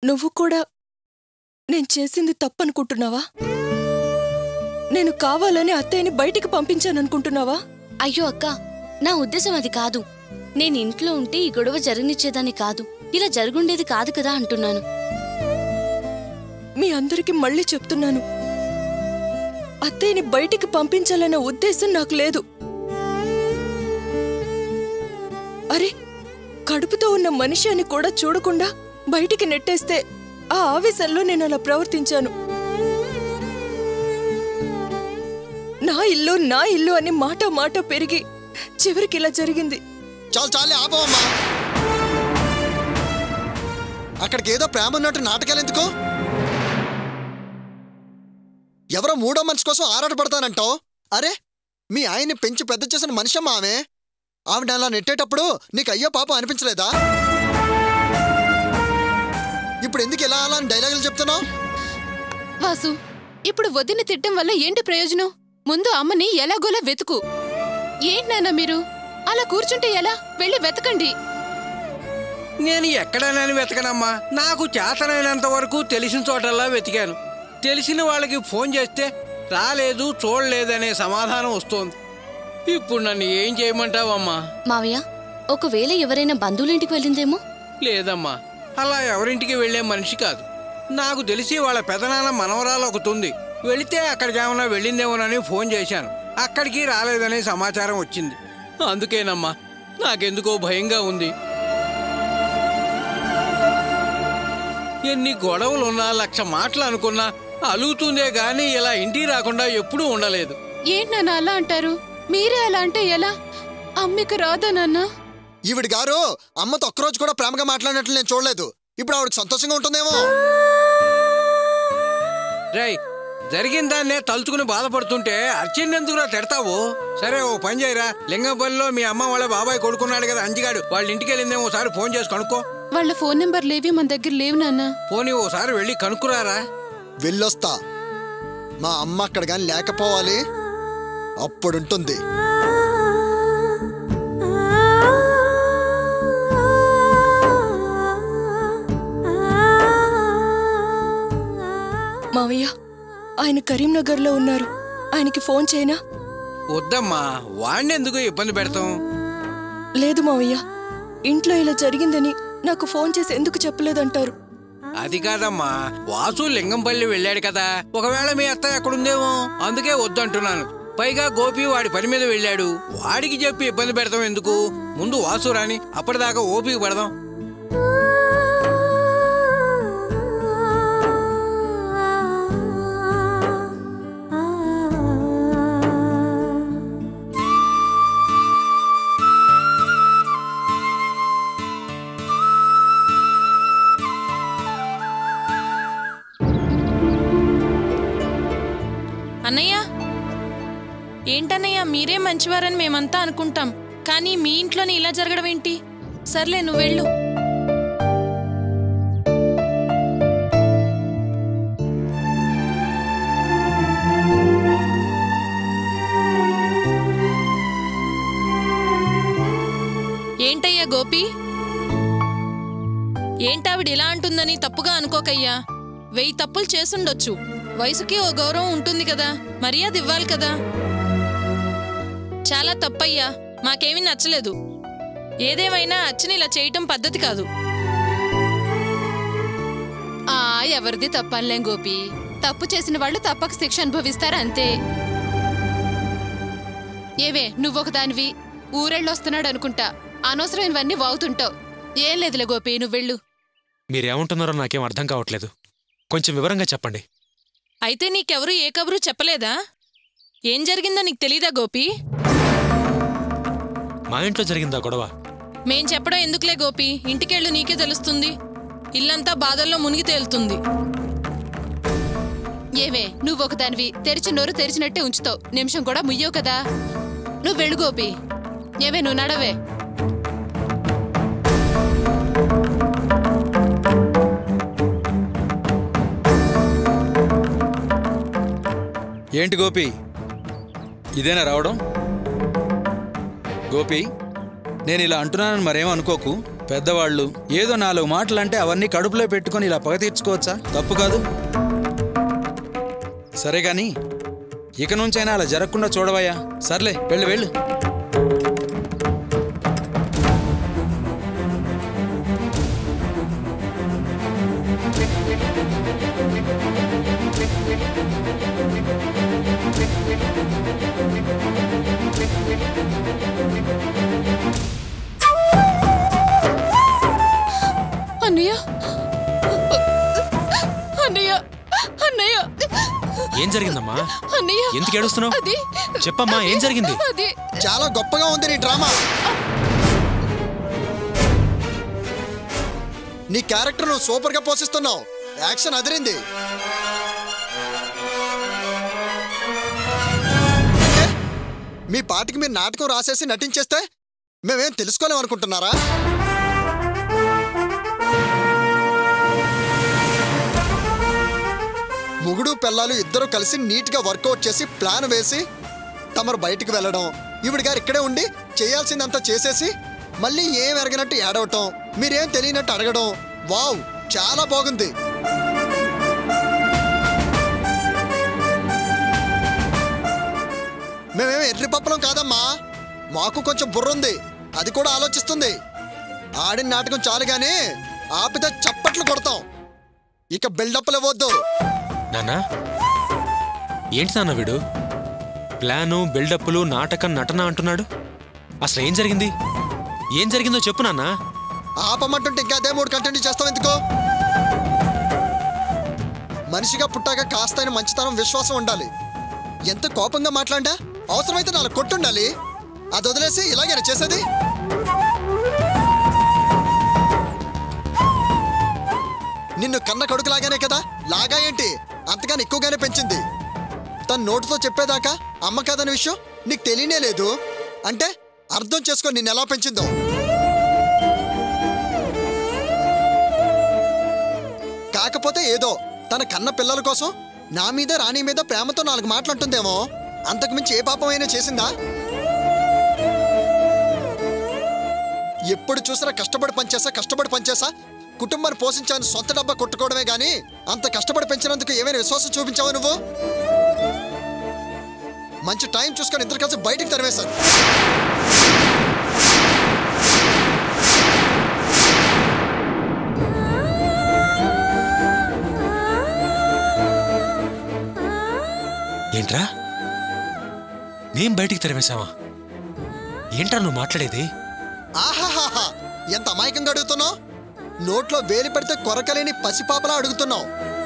నువ్వు కూడా నేను చేసింది తప్పనుకుంటున్నావా నేను కావాలని అత్తయ్యని బయటికి పంపించాననుకుంటున్నావా అయ్యో అక్క నా ఉద్దేశం అది కాదు నేను ఇంట్లో ఉంటే ఈ గొడవ జరగనిచ్చేదాన్ని కాదు ఇలా జరుగుండేది కాదు కదా అంటున్నాను మీ అందరికీ మళ్ళీ చెప్తున్నాను అత్తయ్యని బయటికి పంపించాలన్న ఉద్దేశం నాకు లేదు అరే కడుపుతో ఉన్న మనిషి అని కూడా చూడకుండా బయటికి నెట్టేస్తే ఆ ఆవేశంలో నేను అలా ప్రవర్తించాను నా ఇల్లు నా ఇల్లు అని మాట మాట పెరిగి చివరికి ఇలా జరిగింది చాలు చాలే ఆపవమ్మా అక్కడికి ఏదో ప్రేమ ఉన్నట్టు నాటకాలు ఎందుకు ఎవరో మూడో మనిషి కోసం ఆరాటపడతానంటావు అరే మీ ఆయన్ని పెంచి పెద్ద చేసిన మనిషమ్మా ఆమె ఆవిడ అలా నెట్టేటప్పుడు నీకు అయ్యో పాపం అనిపించలేదా ఇప్పుడు ఎందుకు ఇలా అలా అని డైలాగులు చెప్తున్నావు వాసు ఇప్పుడు వదిన తిట్టం వల్ల ఏంటి ప్రయోజనం ముందు అమ్మని ఎలాగోలా వెతుకు ఏంటన్నా మీరు అలా కూర్చుంటే ఎలా వెళ్ళి వెతకండి నేను ఎక్కడైనా వెతకనమ్మా నాకు చేతనైనంత వరకు తెలిసిన చోటల్లా వెతికాను తెలిసిన వాళ్ళకి ఫోన్ చేస్తే రాలేదు చూడలేదనే సమాధానం వస్తోంది ఇప్పుడు నన్ను ఏం చేయమంటావమ్మా మావయ్య ఒకవేళ ఎవరైనా బంధువులింటికి వెళ్ళిందేమో లేదమ్మా అలా ఎవరింటికి వెళ్ళే మనిషి కాదు నాకు తెలిసి వాళ్ళ పెదనాన్న మనవరాలు ఒకటి ఉంది వెళితే అక్కడికి ఏమైనా వెళ్ళిందేమోనని ఫోన్ చేశాను అక్కడికి రాలేదనే సమాచారం వచ్చింది అందుకేనమ్మా నాకెందుకో భయంగా ఉంది ఎన్ని గొడవలున్నా లక్ష మాటలు అనుకున్నా అలుగుతుందే గాని ఇలా ఇంటికి రాకుండా ఎప్పుడూ ఉండలేదు ఏంటన్నా అలా అంటారు మీరే అలా అంటే ఎలా అమ్మికి రాదా నాన్నా ఈవిడ గారు అమ్మతో ఒక్కరోజు కూడా ప్రేమగా మాట్లాడినట్లు నేను చూడలేదు ఇప్పుడు ఆవిడకి సంతోషంగా ఉంటుందేమో రేయ్ జరిగిన దాన్నే తలుచుకుని బాధపడుతుంటే అర్చిన్నెందుకురా తిడతావు సరే ఓ పని చేయరా లింగంపల్లిలో మీ అమ్మ వాళ్ళ బాబాయ్ కొడుకున్నాడు కదా అంజిగాడు వాళ్ళ ఇంటికి వెళ్ళిందేమో ఒకసారి ఫోన్ చేసి కనుక్కో వాళ్ళ ఫోన్ నెంబర్ లేవి మన దగ్గర లేవు నాన్నా పోనీ ఓసారి వెళ్ళి కనుక్కురారా వెళ్ళొస్తా మా అమ్మ అక్కడ కానీ లేకపోవాలి అప్పుడుంటుంది మావయ్య ఆయన కరీంనగర్లో ఉన్నారు ఆయనకి ఫోన్ చేయనా వద్దమ్మా వాడిని ఎందుకు ఇబ్బంది పెడతాం లేదు మావయ్య ఇంట్లో ఇలా జరిగిందని నాకు ఫోన్ చేసి ఎందుకు చెప్పలేదంటారు అది కాదమ్మా వాసు లింగంపల్లి వెళ్ళాడు కదా ఒకవేళ మీ అత్త ఎక్కడుందేమో అందుకే వద్దంటున్నాను పైగా గోపి వాడి పని మీద వెళ్ళాడు వాడికి చెప్పి ఇబ్బంది పెడతాం ఎందుకు ముందు వాసు రాని అప్పటిదాకా ఓపిక పడదాం అన్నయ్య ఏంటన్నయ్య మీరే మంచివారని మేమంతా అనుకుంటాం కానీ మీ ఇంట్లోనే ఇలా జరగడం ఏంటి సర్లే నువ్వు వెళ్ళు ఏంటయ్యా గోపి ఏంటావిడ ఇలా అంటుందని తప్పుగా అనుకోకయ్యా వెయ్యి తప్పులు చేసుండొచ్చు వయసుకి ఓ గౌరవం ఉంటుంది కదా మర్యాద ఇవ్వాలి కదా చాలా తప్పయ్యా మాకేమీ నచ్చలేదు ఏదేమైనా అచ్చని ఇలా చేయటం పద్ధతి కాదు ఆ ఎవరిది తప్పనిలేం గోపి తప్పు చేసిన వాళ్ళు తప్పక శిక్ష అనుభవిస్తారు అంతే ఏవే నువ్వొకదానివి ఊరెళ్ళొస్తున్నాడు అనుకుంటా అనవసరమైనవన్నీ వాగుతుంటావు ఏం లేదులే గోపి నువ్వు వెళ్ళు మీరేమంటున్నారో నాకేం అర్థం కావట్లేదు కొంచెం వివరంగా చెప్పండి అయితే నీకెవరు ఏ కబురు చెప్పలేదా ఏం జరిగిందో నీకు తెలీదా గోపి మా ఇంట్లో జరిగిందా గొడవ మేం చెప్పడం ఎందుకులే గోపి ఇంటికెళ్ళు నీకే తెలుస్తుంది ఇల్లంతా బాధల్లో మునిగి తేలుతుంది ఏవే నువ్వొకదానివి తెరిచిన నోరు తెరిచినట్టే ఉంచుతావు నిమిషం కూడా ముయ్యవు కదా నువ్వు వెళ్ళు గోపి ఏవే నువ్వు నడవే ఏంటి గోపి ఇదేనా రావడం గోపి నేను ఇలా అంటున్నానని మరేమో అనుకోకు పెద్దవాళ్ళు ఏదో నాలుగు మాటలు అంటే అవన్నీ కడుపులో పెట్టుకొని ఇలా పగ తీర్చుకోవచ్చా తప్పు కాదు సరే గాని ఇక నుంచైనా అలా జరగకుండా చూడవయ్యా సర్లే వెళ్ళు వెళ్ళు అన్నయ్య అన్నయ్య అన్నయ్య ఏం జరిగిందమ్మా అన్నయ్య ఎందుకు ఏడుస్తున్నావు అది చెప్పమ్మా ఏం జరిగింది అది చాలా గొప్పగా ఉంది నీ డ్రామా నీ క్యారెక్టర్ నువ్వు సూపర్ గా పోషిస్తున్నావు యాక్షన్ అదిరింది అంటే, మీ పాటికి మీరు నాటకం రాసేసి నటించేస్తే మేమేం తెలుసుకోలేం అనుకుంటున్నారా మొగుడు పిల్లలు ఇద్దరు కలిసి నీట్గా వర్కౌట్ చేసి ప్లాన్ వేసి తమరు బయటికి వెళ్ళడం ఈవిడ గారు ఇక్కడే ఉండి చేయాల్సిందంతా చేసేసి మళ్ళీ ఏం ఎరగనట్టు ఏడవటం మీరేం తెలియనట్టు అడగడం వావ్ చాలా బాగుంది మేమేం ఎర్రి పప్పలం కాదమ్మా మాకు కొంచెం బుర్రుంది అది కూడా ఆలోచిస్తుంది ఆడిన నాటకం చాలు గానీ ఆపితే చప్పట్లు కొడతాం ఇక బిల్డప్లు ఇవ్వద్దు నాన్నా ఏంటి నాన్న వీడు ప్లాను బిల్డప్లు నాటకం నటన అంటున్నాడు అసలు ఏం జరిగింది ఏం జరిగిందో చెప్పు నాన్నా ఆపమంటుంటే ఇంకా అదే మూడు కంటిన్యూ చేస్తాం ఎందుకో మనిషిగా పుట్టాక కాస్తైన మంచితనం విశ్వాసం ఉండాలి ఎంత కోపంగా మాట్లాడా అవసరమైతే నాలుగు కొట్టుండాలి అది వదిలేసి ఇలాగేనా చేసేది నిన్ను కన్న కొడుకులాగానే కదా లాగా ఏంటి అంతగాని ఎక్కువగానే పెంచింది తన నోటితో చెప్పేదాకా అమ్మ కాదనే విషయం నీకు తెలియనే లేదు అంటే అర్థం చేసుకో నిన్ను ఎలా పెంచిందో కాకపోతే ఏదో తన కన్న పిల్లల కోసం నా మీద రాణి మీద ప్రేమతో నాలుగు మాటలంటుందేమో అంతకు మించి ఏ పాపమైనా చేసిందా ఎప్పుడు చూసినా కష్టపడి పనిచేసా కష్టపడి పనిచేసా కుటుంబాన్ని పోషించాలని సొంత డబ్బా కొట్టుకోవడమే గాని అంత కష్టపడి పెంచినందుకు ఏమైనా విశ్వాసం చూపించావా నువ్వు మంచి టైం చూసుకొని ఇద్దరు కలిసి బయటికి తరివేశారు ఏంట్రా మేం బయటికి తరిమేశావా ఏంట్రా నువ్వు మాట్లాడేది ఆహాహాహా ఎంత అమాయకంగా అడుగుతున్నావు నోట్లో వేలి పెడితే కొరకలేని పసిపాపలా అడుగుతున్నావు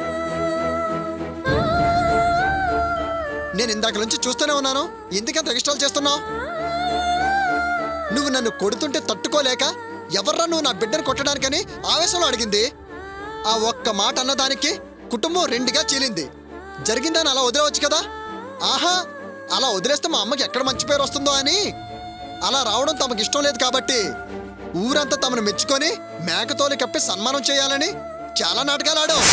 నేను ఇందాక నుంచి చూస్తూనే ఉన్నాను ఎందుకంత ఎక్స్ట్రాలు చేస్తున్నావు నువ్వు నన్ను కొడుతుంటే తట్టుకోలేక ఎవర్రా నువ్వు నా బిడ్డను కొట్టడానికని ఆవేశంలో అడిగింది ఆ ఒక్క మాట అన్నదానికి కుటుంబం రెండుగా చీలింది జరిగిందని అలా వదిలేవచ్చు కదా ఆహా అలా వదిలేస్తే మా అమ్మకి ఎక్కడ మంచి పేరు వస్తుందో అని అలా రావడం తమకు ఇష్టం లేదు కాబట్టి ఊరంతా తమను మెచ్చుకొని మేకతోలి కప్పి సన్మానం చేయాలని చాలా నాటకాలు ఆడావు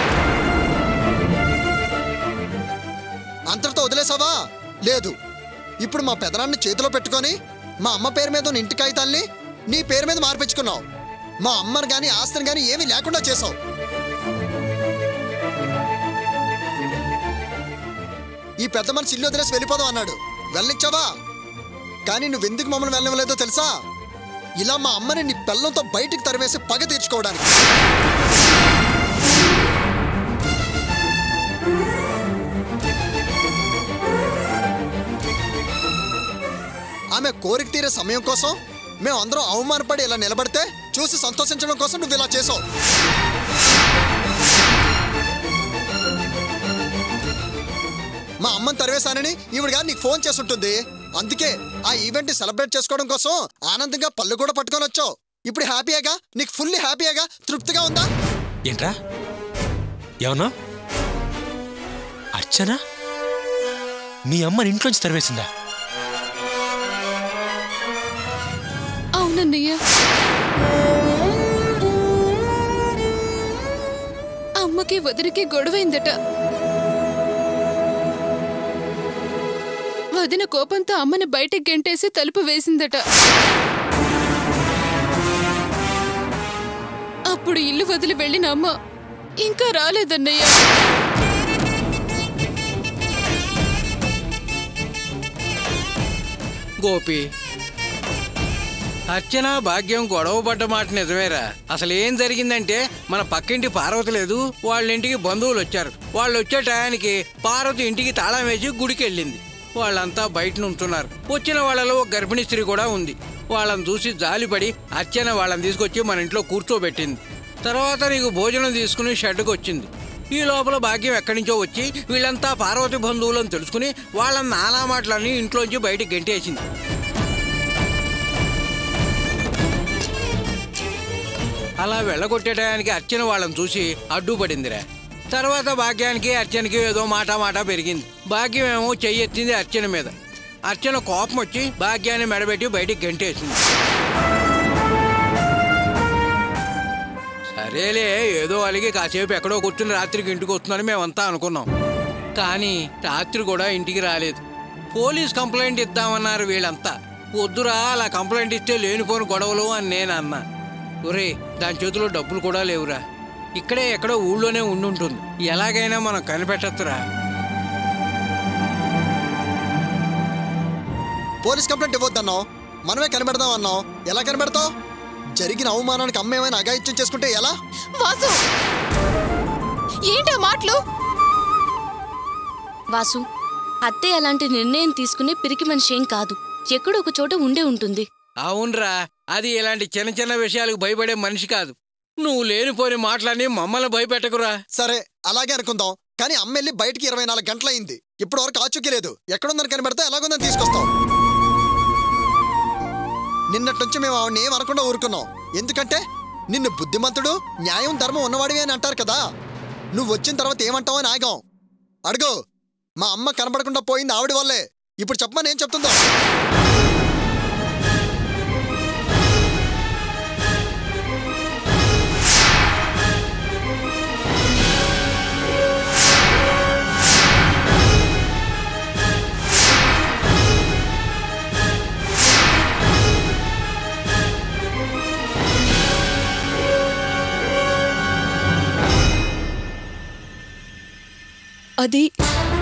అంతటితో వదిలేసావా లేదు ఇప్పుడు మా పెదనాన్ని చేతిలో పెట్టుకొని మా అమ్మ పేరు మీద ఉన్న ఇంటి కాగితాల్ని నీ పేరు మీద మార్పించుకున్నావు మా అమ్మని గాని ఆస్తిని గాని ఏమీ లేకుండా చేసావు ఈ పెద్ద మనిషి ఇల్లు వదిలేసి వెళ్ళిపోదాం అన్నాడు వెళ్ళనిచ్చావా కానీ నువ్వెందుకు మమ్మల్ని వెళ్ళలేదో తెలుసా ఇలా మా అమ్మని నీ పిల్లలతో బయటికి తరివేసి పగ తీర్చుకోవడానికి ఆమె కోరిక తీరే సమయం కోసం మేము అందరం అవమానపడి ఇలా నిలబడితే చూసి సంతోషించడం కోసం నువ్వు ఇలా చేసావు మా అమ్మని తరివేశానని ఈవిడ గారు నీకు ఫోన్ చేసి ఉంటుంది అందుకే ఆ ఈవెంట్ ని సెలబ్రేట్ చేసుకోవడం కోసం ఆనందంగా పళ్ళు కూడా పట్టుకొని వచ్చావు ఇప్పుడు హ్యాపీయేగా నీకు ఫుల్లీ హ్యాపీయేగా తృప్తిగా ఉందా ఏంట్రా ఏమన్నా అర్చన మీ అమ్మని ఇంట్లోంచి తరివేసిందా అవునన్నయ్య అమ్మకి వదినకి గొడవైందట వదిన కోపంతో అమ్మని బయటికి గెంటేసి తలుపు వేసిందట ఇప్పుడు ఇల్లు వదిలి వెళ్ళిన అమ్మ ఇంకా రాలేదన్నయ్య గోపి అర్చన భాగ్యం గొడవ పడ్డ మాట నిజమేరా అసలు ఏం జరిగిందంటే మన పక్కింటి పార్వతి లేదు వాళ్ళ ఇంటికి బంధువులు వచ్చారు వాళ్ళు వచ్చే టయానికి పార్వతి ఇంటికి తాళం వేసి గుడికి వెళ్ళింది వాళ్ళంతా బయట నుంచున్నారు వచ్చిన వాళ్ళలో ఒక గర్భిణీ స్త్రీ కూడా ఉంది వాళ్ళని చూసి జాలిపడి అర్చన వాళ్ళని తీసుకొచ్చి మన ఇంట్లో కూర్చోబెట్టింది తర్వాత నీకు భోజనం తీసుకుని షెడ్కి వచ్చింది ఈ లోపల భాగ్యం ఎక్కడి నుంచో వచ్చి వీళ్ళంతా పార్వతి బంధువులను తెలుసుకుని వాళ్ళని నానా మాటలన్నీ ఇంట్లోంచి బయటికి గెంటేసింది అలా వెళ్ళగొట్టే టయానికి అర్చన వాళ్ళని చూసి అడ్డుపడిందిరా తర్వాత భాగ్యానికి అర్చనకి ఏదో మాట మాట పెరిగింది భాగ్యం ఏమో చెయ్యెత్తింది అర్చన మీద అర్చన కోపం వచ్చి భాగ్యాన్ని మెడబెట్టి బయటికి గంటేసింది సరేలే ఏదో అలిగి కాసేపు ఎక్కడో కూర్చుని రాత్రికి ఇంటికి వస్తుందని మేమంతా అనుకున్నాం కానీ రాత్రి కూడా ఇంటికి రాలేదు పోలీస్ కంప్లైంట్ ఇద్దామన్నారు వీళ్ళంతా వద్దురా అలా కంప్లైంట్ ఇస్తే లేనిపోని గొడవలు అని నేను అన్నా ఒరే దాని చేతిలో డబ్బులు కూడా లేవురా ఇక్కడే ఎక్కడో ఊళ్ళోనే ఉండుంటుంది ఎలాగైనా మనం కనిపెట్టచ్చురా పోలీస్ కంప్లైంట్ ఇవ్వద్దన్నావు మనమే కనిపెడదాం అన్నావు ఎలా కనిపెడతావు జరిగిన అవమానానికి అమ్మ ఏమైనా అగాయిత్యం చేసుకుంటే ఎలా వాసు ఏంటా మాటలు వాసు అత్తయ్య అలాంటి నిర్ణయం తీసుకునే పిరికి మనిషి ఏం కాదు ఎక్కడో ఒక చోట ఉండే ఉంటుంది అవునరా అది ఇలాంటి చిన్న చిన్న విషయాలకు భయపడే మనిషి కాదు నువ్వు లేనిపోని మాటలన్నీ మమ్మల్ని భయపెట్టకురా సరే అలాగే అనుకుందాం కానీ అమ్మ వెళ్ళి బయటికి ఇరవై నాలుగు గంటలయింది ఇప్పటి వరకు ఆచూకీ లేదు ఎక్కడుందని కనిపెడితే ఎలాగుందని తీసుకొస్తాం నిన్నటి నుంచి మేము ఆవిడని ఏం అనకుండా ఊరుకున్నాం ఎందుకంటే నిన్ను బుద్ధిమంతుడు న్యాయం ధర్మం ఉన్నవాడివి అని అంటారు కదా నువ్వు వచ్చిన తర్వాత ఏమంటావు అని ఆగాం అడుగు మా అమ్మ కనబడకుండా పోయింది ఆవిడ వల్లే ఇప్పుడు చెప్పమని ఏం చెప్తుందో అది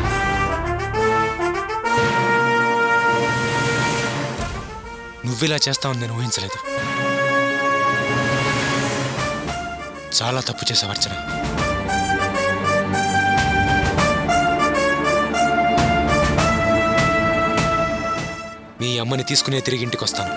నువ్విలా చేస్తావని నేను ఊహించలేదు చాలా తప్పు చేసావు అర్చన మీ అమ్మని తీసుకునే తిరిగి ఇంటికి వస్తాను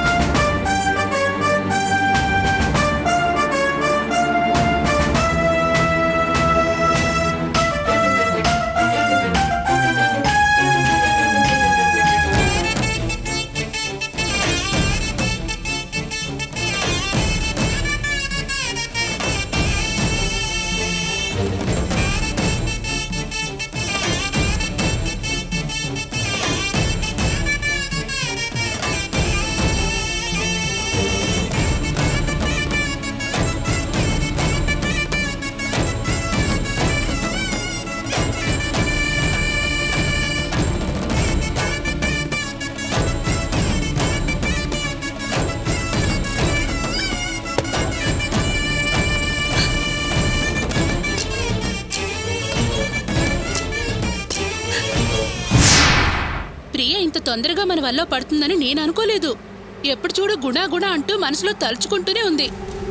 ప్రియ ఇంత తొందరగా మన వల్ల పడుతుందని నేను అనుకోలేదు ఎప్పుడు చూడు గుణా గుణ అంటూ మనసులో తలుచుకుంటూనే ఉంది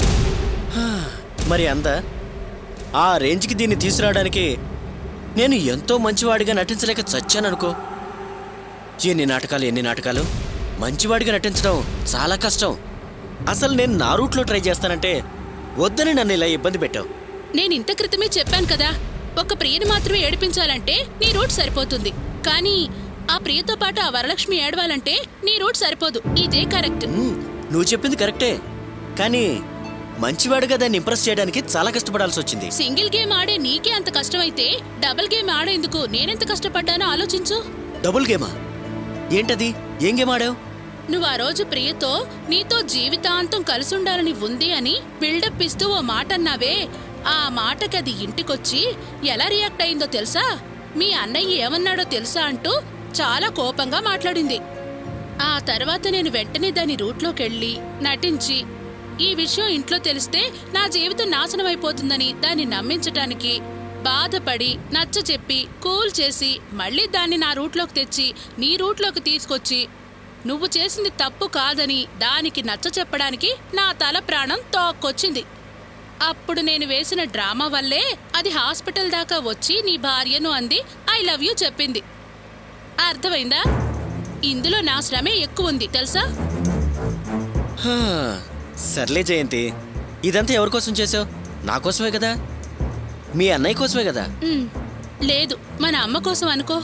మరి అంత ఆ రేంజ్కి దీన్ని తీసుకురావడానికి నేను ఎంతో మంచివాడిగా నటించలేక చచ్చాననుకో ఎన్ని నాటకాలు ఎన్ని నాటకాలు మంచివాడిగా నటించడం చాలా కష్టం అసలు నేను నా రూట్లో ట్రై చేస్తానంటే వద్దని నన్ను ఇలా ఇబ్బంది పెట్టావు నేను ఇంత క్రితమే చెప్పాను కదా ఒక ప్రియని మాత్రమే ఏడిపించాలంటే నీ రూట్ సరిపోతుంది కానీ ఆ ప్రియతో పాటు ఆ వరలక్ష్మి ఏడవాలంటే నీ రూట్ సరిపోదు ఇదే కరెక్ట్ ఉమ్, నువ్వు చెప్పింది కరెక్టే కానీ మంచివాడిగా దాన్ని ఇంప్రెస్ చేయడానికి చాలా కష్టపడాల్సి వచ్చింది సింగిల్ గేమ్ ఆడే నీకే అంత కష్టమైతే డబుల్ గేమ్ ఆడేందుకు నేనెంత కష్టపడ్డానో ఆలోచించు డబుల్ గేమా ఏంటది ఏం గేమ్ ఆడావు నువ్వు ఆ రోజు ప్రియతో నీతో జీవితాంతం కలిసి ఉండాలని ఉంది అని బిల్డప్ ఇస్తూ ఓ మాట అన్నావే ఆ మాటకి అది ఇంటికొచ్చి ఎలా రియాక్ట్ అయిందో తెలుసా మీ అన్నయ్య ఏమన్నాడో తెలుసా అంటూ చాలా కోపంగా మాట్లాడింది ఆ తర్వాత నేను వెంటనే దాని రూట్లోకెళ్ళి నటించి ఈ విషయం ఇంట్లో తెలిస్తే నా జీవితం నాశనం అయిపోతుందని దాన్ని నమ్మించటానికి బాధపడి నచ్చ చెప్పి కూల్ చేసి మళ్ళీ దాన్ని నా రూట్లోకి తెచ్చి నీ రూట్లోకి తీసుకొచ్చి నువ్వు చేసింది తప్పు కాదని దానికి నచ్చ చెప్పడానికి నా తల ప్రాణం తోక్కొచ్చింది అప్పుడు నేను వేసిన డ్రామా వల్లే అది హాస్పిటల్ దాకా వచ్చి నీ భార్యను అంది ఐ లవ్ యూ చెప్పింది అర్థమైందా ఇందులో నా శ్రమే ఎక్కువ ఉంది తెలుసా హా, సర్లే జయంతి ఇదంతా ఎవరి కోసం చేసావు నా కోసమే కదా మీ అన్నయ్య కోసమే కదా ఉమ్, లేదు మన అమ్మ కోసం అనుకో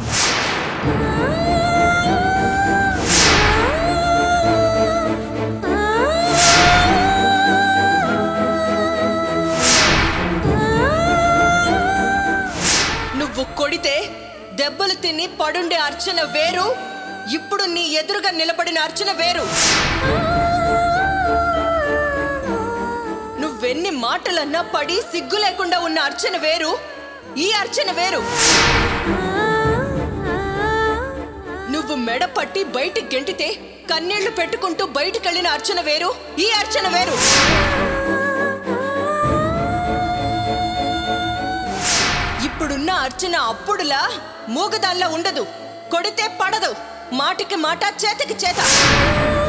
నువ్వు కొడితే దెబ్బలు తిని పడుండే అర్చన వేరు ఇప్పుడు నీ ఎదురుగా నిలబడిన అర్చన వేరు నువ్వెన్ని మాటలన్నా పడి సిగ్గు లేకుండా ఉన్న అర్చన వేరు ఈ అర్చన వేరు నువ్వు మెడ పట్టి బయటికి గెంటితే కన్నీళ్లు పెట్టుకుంటూ బయటికెళ్ళిన అర్చన వేరు ఈ అర్చన వేరు ఇప్పుడున్న అర్చన అప్పుడులా మూగదాల్లా ఉండదు కొడితే పడదు మాటికి మాట చేతికి చేత